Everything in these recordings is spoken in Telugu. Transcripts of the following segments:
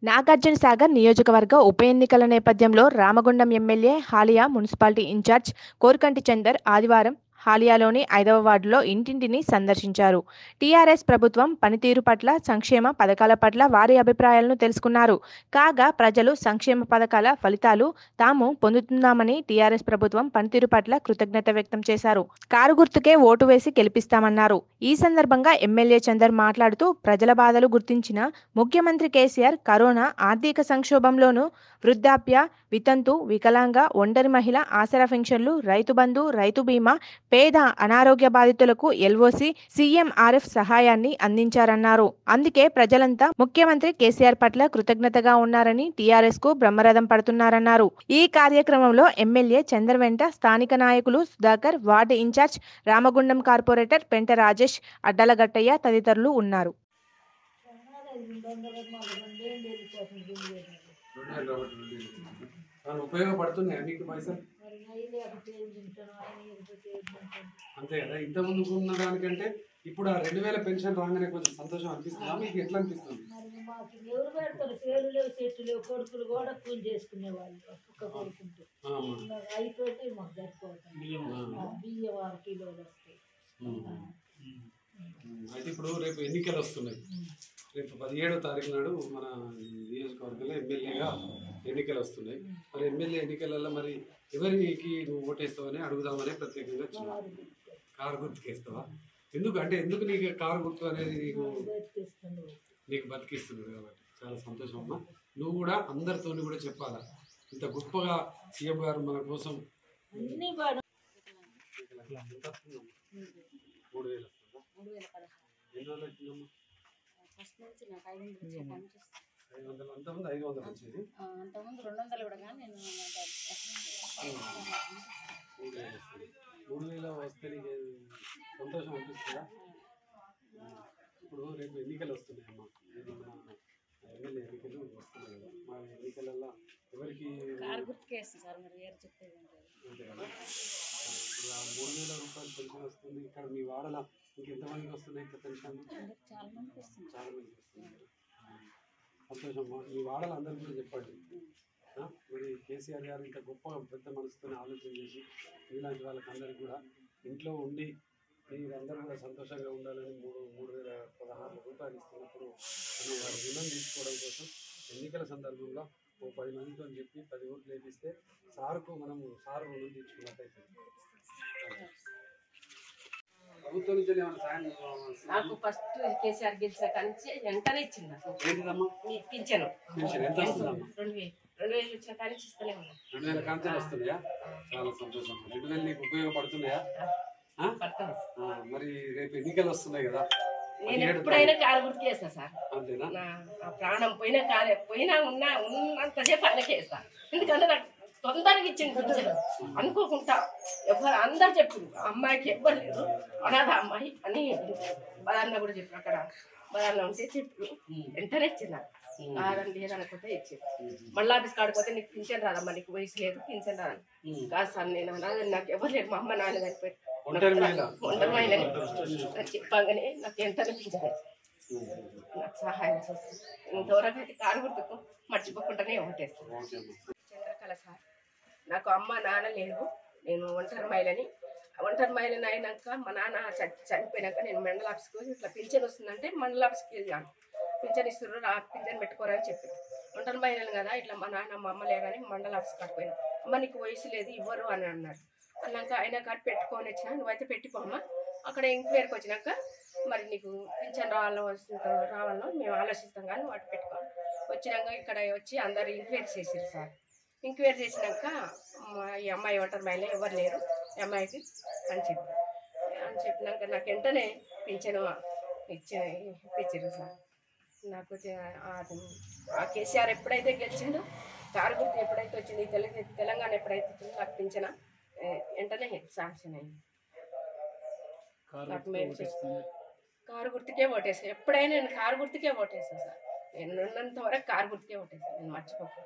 నాగార్జున సాగర్ నియోజకవర్గ ఉప ఎన్నికల నేపథ్యంలో Ramagundam MLA Haliya municipality incharge Korukanti Chandar ఆదివారం హాలియాలోని ఐదవ వార్డులో ఇంటింటిని సందర్శించారు టీఆర్ఎస్ ప్రభుత్వం పనితీరు పట్ల సంక్షేమ పథకాల పట్ల వారి అభిప్రాయాలను తెలుసుకున్నారు కాగా ప్రజలు సంక్షేమ పథకాల ఫలితాలు తాము పొందుతున్నామని టీఆర్ఎస్ ప్రభుత్వం పనితీరు పట్ల కృతజ్ఞత వ్యక్తం చేశారు కారు గుర్తుకే ఓటు వేసి గెలిపిస్తామన్నారు ఈ సందర్భంగా ఎమ్మెల్యే చందర్ మాట్లాడుతూ ప్రజల బాధలు గుర్తించిన ముఖ్యమంత్రి కేసీఆర్ కరోనా ఆర్థిక సంక్షోభంలోనూ వృద్ధాప్య వితంతు వికలాంగ ఒంటరి మహిళ ఆసరా పెన్షన్లు రైతు బంధు రైతు బీమా పేద అనారోగ్య బాధితులకు ఎల్ఓసి సీఎంఆర్ఎఫ్ సహాయాన్ని అందించారన్నారు అందుకే ప్రజలంతా ముఖ్యమంత్రి కేసీఆర్ పట్ల కృతజ్ఞతగా ఉన్నారని టీఆర్ఎస్ కు బ్రహ్మరథం పడుతున్నారన్నారు ఈ కార్యక్రమంలో ఎమ్మెల్యే చందర్ వెంట స్థానిక నాయకులు Sudhakar ward incharge Ramagundam corporator Penta Rajesh అడ్డల Gattaiah తదితరులు ఉన్నారు రెండు వేలు రాబట్టి రెండు వేలు. ఏమైనా ఉపయోగపడుతున్నాయా మీకు పైసలు అంతే కదా ఇంత ముందు ఉన్న దానికంటే ఇప్పుడు ఆ రెండు వేల పెన్షన్ రాగానే కొంచెం సంతోషం అనిపిస్తుందా మీకు ఎట్లా అనిపిస్తుంది మరి మాకు ఎవరు పెడతారు పేరు లేవు చెట్టు లేవు కొడుకులు కూడా కూలి చేసుకునే వాళ్ళు ఒక్క కొడుకుంటే ఆ, అమ్మా. మాకు అయిపోతే మాకు సరిపోతుంది ఆ. బియ్యం ఆరు కిలోలు వస్తాయి ఉమ్. ఉమ్. అయితే ఇప్పుడు రేపు ఎన్నికలు వస్తున్నాయి రేపు పదిహేడో తారీఖు నాడు మన నియోజకవర్గంలో ఎమ్మెల్యేగా ఎన్నికలు వస్తున్నాయి మరి ఎమ్మెల్యే ఎన్నికలలో మరి ఎవరికి నువ్వు ఓటేస్తావని అడుగుదామని ప్రత్యేకంగా వచ్చినా కారు గుర్తుకేస్తావా ఎందుకు అంటే ఎందుకు నీకు కారు గుర్తు అనేది నీకు బతికిస్తుంది నీకు బతికిస్తుంది కాబట్టి చాలా సంతోషం అమ్మా నువ్వు కూడా అందరితోని కూడా చెప్పాలా ఇంత గొప్పగా సీఎం గారు మన కోసం అన్ని బాగా ఎంత వస్తుందమ్మా? మూడు వేలు వస్తుందా ఎన్ని రోజులు వచ్చిందమ్మా ఫస్ట్ నుంచి నాకు ఐదు వందలు వచ్చే కాడ నుంచి వస్తుంది. ఐదు వందలు అంతకుముందు ఐదు వందలు వచ్చేది ఆ, అంతకుముందు రెండు వందలు కూడా కానీ నేను మూడు వేలు వస్తుంది మూడు వేలు వస్తే నీకు సంతోషం అనిపిస్తుందా ఇప్పుడు రేపు ఎన్నికలు వస్తున్నాయమ్మా ఇది మన ఎమ్మెల్యే ఎన్నికలు వస్తున్నాయి కదా మా ఎన్నికలలో ఎవరికి కారు గుర్తుకేస్తుంది సార్ మరి వేరే చెప్పేది ఏం లేదు. అంతే కదా ఆ, ఇప్పుడు ఆ మూడు వేల రూపాయలు పెన్షన్ వస్తుంది ఇక్కడ మీ వాడల ఇంకెంతమందికి వస్తున్నాయి ఇక్కడ పెన్షన్ అందరికి చాలా మందికి వస్తుంది చాలా మందికి వస్తుంది సంతోషం అమ్మా. మీ వాడలు అందరికీ కూడా చెప్పండి ఆ, మరి కేసీఆర్ గారు ఇంత గొప్ప పెద్ద మనసుతో ఆలోచన చేసి మీలాంటి వాళ్ళకి అందరికీ కూడా ఇంట్లో ఉండి మీరందరూ కూడా సంతోషంగా ఉండాలని మూడు మూడు వేల పదహారు రూపాయలు ఇస్తున్నప్పుడు మనం వారి రుణం తీసుకోవడం కోసం ఎన్నికల సందర్భంలో ఓ పది మందితో చెప్పి పది ఓట్లు వేపిస్తే సార్కు మనం సార్ రుణం తీర్చుకున్నట్టయితే ప్రభుత్వం నుంచి ఏమైనా సాయం నాకు ఫస్ట్ కేసీఆర్ గెలిచిన కానించి వెంటనే ఇచ్చింది నాకు ఏంటిదమ్మా మీ పింఛను పెన్షన్ ఎంత వస్తుందమ్మా రెండు వేలు రెండు వేలు ఇచ్చిన కానించి ఇస్తూనే ఉన్నా రెండు వేల కాంచెలు వస్తున్నాయా చాలా సంతోషం రెండు వేలు నీకు ఉపయోగపడుతున్నాయా ఆ? పడుతుంది ఆ, మరి రేపు ఎన్నికలు వస్తున్నాయి కదా నేను పదిహేడు ఎప్పుడైనా కారు గుర్తు చేస్తా సార్ అంతేనా నా నా ప్రాణం పోయినా కాలే పోయినా ఉన్నా ఉన్నంతసేపు ఆయనకే వేస్తా ఎందుకంటే నాకు తొందరగా ఇచ్చింది పింఛను అనుకోకుండా ఎవరు అందరు చెప్పింది ఆ అమ్మాయికి ఎవ్వరు లేదు అనాథ అమ్మాయి అని బదాన్న కూడా చెప్పారు అక్కడ బదాన్న ఉంటే చెప్పు వెంటనే ఇచ్చింది నాకు కాదని లేదనుకుంటే ఇచ్చింది మళ్ళీ ఆఫీస్ కాడిపోతే నీకు పింఛన్ రాదమ్మా నీకు వయసు లేదు పింఛన్ రాదు కాదు సార్ నేను అనాథ నాకు ఎవరు లేరు మా అమ్మ నాన్న చనిపోయి ఒంటరి మహిళ ఒంటరి మహిళని నాకు చెప్పగానే నాకు ఎంత అనిపించలేదు నాకు సహాయం చేస్తుంది ఇంతవరకు అయితే కారు గుర్తుకు మర్చిపోకుండానే ఓటేస్తాను ఓకే అమ్మా చంద్రకళ సార్ నాకు అమ్మ నాన్న లేదు నేను ఒంటరి మహిళని ఒంటరి మహిళని అయినాక మా నాన్న చ- చనిపోయినాక నేను మండల ఆఫీస్కి ఇట్లా పింఛన్ వస్తుందంటే మండల ఆఫీస్కి వెళ్ళాను పింఛన్ ఇస్తున్నారు ఆ పింఛన్ పెట్టుకోరని చెప్పి ఒంటరి మహిళలు కదా ఇట్లా మా నాన్న మా అమ్మ లేరని మండల ఆఫీస్ కాడిపోయినా అమ్మ నీకు వయసు లేదు ఇవ్వరు అని అన్నారు అన్నాక ఆయన కాడ పెట్టుకొని వచ్చిన నువ్వైతే పెట్టిపోమ్మా అక్కడ ఎంక్వైరీకి వచ్చినాక మరి నీకు పింఛన్ రావాలో వస్తుందో రావాలో మేము ఆలోచిస్తాం కానీ వాటి పెట్టుకోవాలి వచ్చినాక ఇక్కడ వచ్చి అందరు ఎంక్వైరీ చేసారు సార్ ఎంక్వైరీ చేసినాక మా ఈ అమ్మాయి ఒంటరి మహిళ ఎవరు లేరు ఈ అమ్మాయికి అని చెప్పి అని చెప్పినాక నాకు వెంటనే పింఛను ఇచ్చి ఇప్పించారు సార్ నాకు తె- అది ఆ కేసీఆర్ ఎప్పుడైతే గెలిచిందో కారు గుర్తు ఎప్పుడైతే వచ్చింది తెలంగాణ తెలంగాణ ఎప్పుడైతే వచ్చిందో నాకు పింఛన ఏ, వెంటనే శాంక్షన్ అయింది నాకు మేలు చేస్తుంది కారు గుర్తుకే ఓటేసాను ఎప్పుడైనా నేను కారు గుర్తుకే ఓటేసాను సార్ నేను ఉన్నంత వరకు కారు గుర్తుకే ఓటేసాను నేను మర్చిపోకు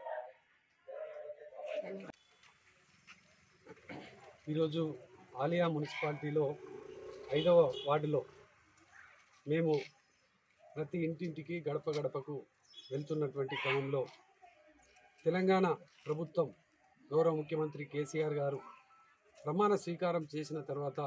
ఈరోజు ఆలియా మున్సిపాలిటీలో ఐదవ వార్డులో మేము ప్రతి ఇంటింటికి గడప గడపకు వెళ్తున్నటువంటి క్రమంలో తెలంగాణ ప్రభుత్వం గౌరవ ముఖ్యమంత్రి కేసీఆర్ గారు ప్రమాణ స్వీకారం చేసిన తర్వాత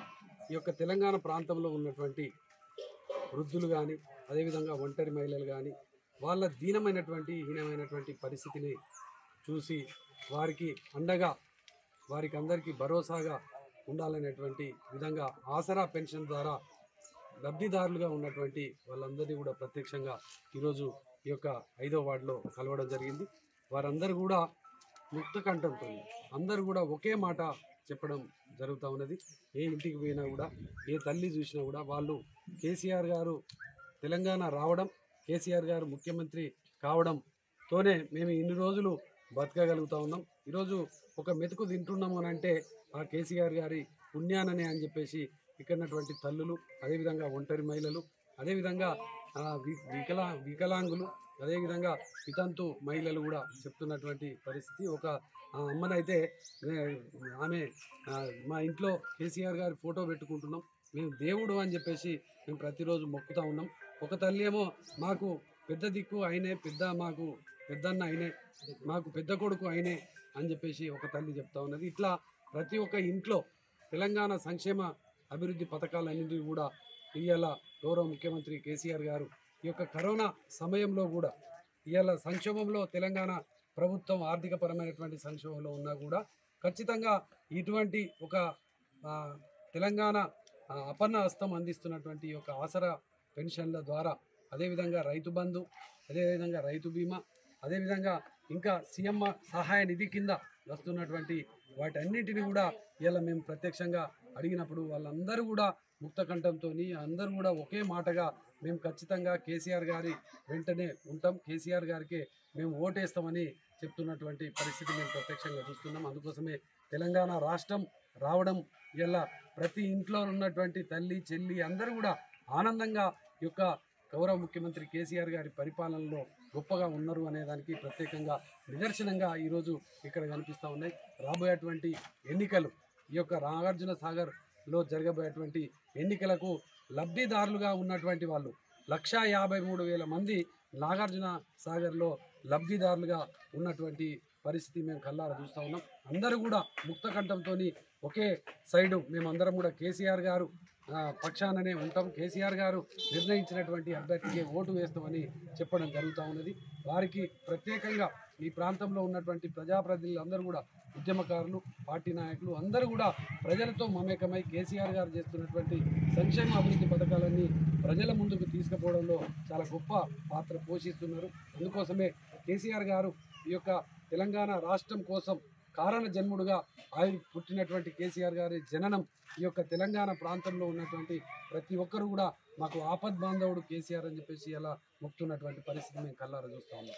ఈ యొక్క తెలంగాణ ప్రాంతంలో ఉన్నటువంటి వృద్ధులు కానీ అదేవిధంగా ఒంటరి మహిళలు కానీ వాళ్ళ దీనమైనటువంటి హీనమైనటువంటి పరిస్థితిని చూసి వారికి అండగా వారికి అందరికీ భరోసాగా ఉండాలనేటువంటి విధంగా ఆసరా పెన్షన్ ద్వారా లబ్ధిదారులుగా ఉన్నటువంటి వాళ్ళందరినీ కూడా ప్రత్యక్షంగా ఈరోజు ఈ యొక్క ఐదో వార్డులో కలవడం జరిగింది వారందరూ కూడా ముక్త కంఠంతో అందరూ కూడా ఒకే మాట చెప్పడం జరుగుతూ ఉన్నది ఏ ఇంటికి పోయినా కూడా ఏ తల్లి చూసినా కూడా వాళ్ళు కేసీఆర్ గారు తెలంగాణ రావడం కేసీఆర్ గారు ముఖ్యమంత్రి కావడంతోనే మేము ఇన్ని రోజులు బతకగలుగుతా ఉన్నాం ఈరోజు ఒక మెతుకు తింటున్నాము అని అంటే ఆ కేసీఆర్ గారి పుణ్యాననే అని చెప్పేసి ఇక్కడ ఉన్నటువంటి తల్లులు అదేవిధంగా ఒంటరి మహిళలు అదేవిధంగా ఆ, వి- వికలా వికలాంగులు అదేవిధంగా వితంతు మహిళలు కూడా చెప్తున్నటువంటి పరిస్థితి ఒక ఆ, అమ్మనైతే ఏ, ఆమె ఆ, మా ఇంట్లో కేసీఆర్ గారి ఫోటో పెట్టుకుంటున్నాం మేము దేవుడు అని చెప్పేసి మేము ప్రతిరోజు మొక్కుతా ఉన్నాం ఒక తల్లి ఏమో మాకు పెద్ద దిక్కు అయినే పెద్ద మాకు పెద్దన్న అయినే మాకు పెద్ద కొడుకు అయినే అని చెప్పేసి ఒక తల్లి చెప్తా ఉన్నది ఇట్లా ప్రతి ఒక్క ఇంట్లో తెలంగాణ సంక్షేమ అభివృద్ధి పథకాలన్నింటినీ కూడా ఇవాళ గౌరవ ముఖ్యమంత్రి కేసీఆర్ గారు ఈ యొక్క కరోనా సమయంలో కూడా ఇవాళ సంక్షోభంలో తెలంగాణ ప్రభుత్వం ఆర్థికపరమైనటువంటి సంక్షోభంలో ఉన్నా కూడా ఖచ్చితంగా ఇటువంటి ఒక ఆ, తెలంగాణ ఆ, అపన్న హస్తం అందిస్తున్నటువంటి ఈ యొక్క ఆసరా పెన్షన్ల ద్వారా అదేవిధంగా రైతు బంధు అదేవిధంగా రైతు బీమా అదేవిధంగా ఇంకా సీఎం సహాయ నిధి కింద వస్తున్నటువంటి వాటన్నిటిని కూడా ఇలా మేము ప్రత్యక్షంగా అడిగినప్పుడు వాళ్ళందరూ కూడా ముక్త కంఠంతో అందరూ కూడా ఒకే మాటగా మేము ఖచ్చితంగా కేసీఆర్ గారి వెంటనే ఉంటాం కేసీఆర్ గారికి మేము ఓటేస్తామని చెప్తున్నటువంటి పరిస్థితి మేము ప్రత్యక్షంగా చూస్తున్నాం అందుకోసమే తెలంగాణ రాష్ట్రం రావడం ఇలా ప్రతి ఇంట్లో ఉన్నటువంటి తల్లి చెల్లి అందరూ కూడా ఆనందంగా ఈ యొక్క గౌరవ ముఖ్యమంత్రి కేసీఆర్ గారి పరిపాలనలో గొప్పగా ఉన్నారు అనే దానికి ప్రత్యేకంగా నిదర్శనంగా ఈరోజు ఇక్కడ కనిపిస్తూ ఉన్నాయి రాబోయేటువంటి ఎన్నికలు ఈ యొక్క నాగార్జున సాగర్లో జరగబోయేటువంటి ఎన్నికలకు లబ్ధిదారులుగా ఉన్నటువంటి వాళ్ళు లక్షా యాభై మూడు వేల మంది నాగార్జున సాగర్లో లబ్ధిదారులుగా ఉన్నటువంటి పరిస్థితి మేము కల్లారా చూస్తూ ఉన్నాం అందరూ కూడా ముక్త కంఠంతో ఒకే సైడు మేమందరం కూడా కేసీఆర్ గారు ఆ, పక్షాననే ఉంటాం కేసీఆర్ గారు నిర్ణయించినటువంటి అభ్యర్థికి ఓటు వేస్తామని చెప్పడం జరుగుతూ ఉన్నది వారికి ప్రత్యేకంగా ఈ ప్రాంతంలో ఉన్నటువంటి ప్రజాప్రతినిధులు అందరూ కూడా ఉద్యమకారులు పార్టీ నాయకులు అందరూ కూడా ప్రజలతో మమేకమై కేసీఆర్ గారు చేస్తున్నటువంటి సంక్షేమ అభివృద్ధి పథకాలన్నీ ప్రజల ముందుకు తీసుకుపోవడంలో చాలా గొప్ప పాత్ర పోషిస్తున్నారు అందుకోసమే కేసీఆర్ గారు ఈ యొక్క తెలంగాణ రాష్ట్రం కోసం కారణ జన్ముడుగా ఆయన పుట్టినటువంటి కేసీఆర్ గారి జననం ఈ యొక్క తెలంగాణ ప్రాంతంలో ఉన్నటువంటి ప్రతి ఒక్కరు కూడా మాకు ఆపద్ బాంధవుడు కేసీఆర్ అని చెప్పేసి అలా మొక్కుతున్నటువంటి పరిస్థితి మేము కల్లారా చూస్తా ఉన్నాం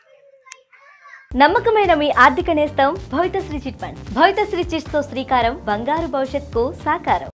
నమ్మకమైన మీ ఆర్థిక నేస్తం Bhavithasri chit funds Bhavithasri chits తో శ్రీకారం బంగారు భవిష్యత్కు సాకారం